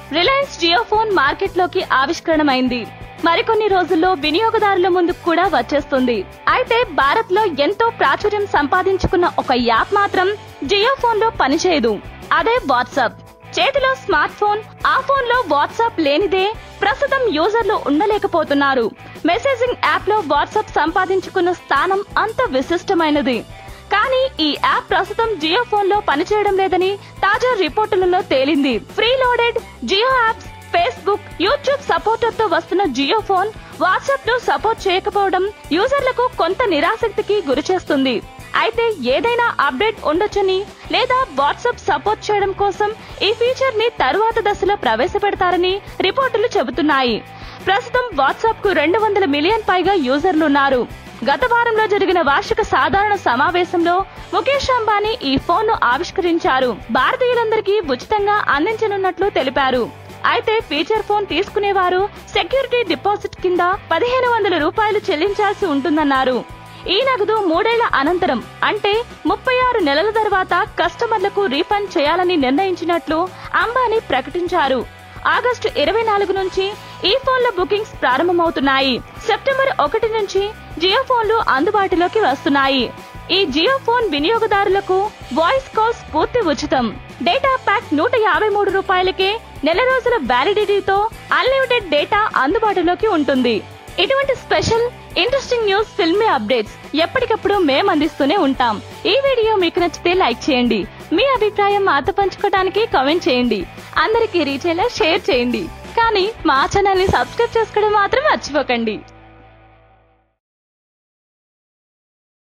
Reliance Jio phone మార్కెట్లోకి ఆవిష్కరణమైంది మరికొన్ని రోజుల్లో వినియోగదారుల ముందుకు కూడా వచ్చేస్తుంది అయితే భారత్ లో ఎంతో ప్రాచుర్యం సంపాదించుకున్న ఒక యాప్ మాత్రం జియో ఫోన్ లో పనిచేయదు అదే వాట్సాప్ చేతిలో స్మార్ట్ ఫోన్ ఆ ఫోన్ లో వాట్సాప్ లేనిదే ప్రస్తుతం యూజర్లు ఉండలేకపోతున్నారు మెసేజింగ్ యాప్ లో వాట్సాప్ సంపాదించుకున్న స్థానం అంత విశిష్టమైనది కానీ ఈ యాప్ ప్రస్తుతం జియో ఫోన్ లో పనిచేయడం లేదని తాజా రిపోర్టులలో తేలింది free loaded Jio apps Facebook YouTube supporter తో వస్తున్న జియో ఫోన్ వాట్సాప్ ను సపోర్ట్ చేయకపోవడం యూజర్లకు కొంత నిరాసక్తికి గురిచేస్తుంది అయితే ఏదైనా అప్డేట్ ఉండొచ్చని లేదా వాట్సాప్ సపోర్ట్ చేయడం కోసం ఈ ఫీచర్ ని తరువాత దశలో ప్రవేశపెడతారని రిపోర్టులు చెబుతున్నాయి ప్రస్తుతం వాట్సాప్ కు రెండు వందల మిలియన్ పైగా యూజర్లున్నారు గత వారంలో జరిగిన వార్షిక సాధారణ సమావేశంలో ముఖేష్ అంబానీ ఈ ఫోన్ ను ఆవిష్కరించారు భారతీయులందరికీ ఉచితంగా అందించనున్నట్లు తెలిపారు అయితే ఫీచర్ ఫోన్ తీసుకునేవారు సెక్యూరిటీ డిపాజిట్ కింద పదిహేను వందల రూపాయలు చెల్లించాల్సి ఉంటుందన్నారు ఈ నగదు మూడేళ్ల అనంతరం అంటే ముప్పై ఆరు నెలల తర్వాత కస్టమర్లకు రీఫండ్ చేయాలని నిర్ణయించినట్లు అంబానీ ప్రకటించారు ఆగస్టు ఇరవై నాలుగు నుంచి ఈ ఫోన్ల బుకింగ్స్ ప్రారంభమవుతున్నాయి సెప్టెంబర్ ఒకటి నుంచి జియో ఫోన్లు అందుబాటులోకి వస్తున్నాయి ఈ జియో ఫోన్ వినియోగదారులకు వాయిస్ కాల్స్ పూర్తి ఉచితం డేటా ప్యాక్ నూట యాభై మూడు రూపాయలకే నెల రోజుల వ్యాలిడిటీతో అన్లిమిటెడ్ డేటా అందుబాటులోకి ఉంటుంది ఇటువంటి special interesting news filmy updates ఎప్పటికప్పుడు మేము అందిస్తూనే ఉంటాం ఈ వీడియో మీకు నచ్చితే లైక్ చేయండి మీ అభిప్రాయం మాతో పంచుకోవడానికి కామెంట్ చేయండి అందరికీ రీచ్ అయ్యేలా షేర్ చేయండి కానీ మా ఛానల్ ని సబ్స్క్రైబ్ చేసుకోవడం మాత్రం మర్చిపోకండి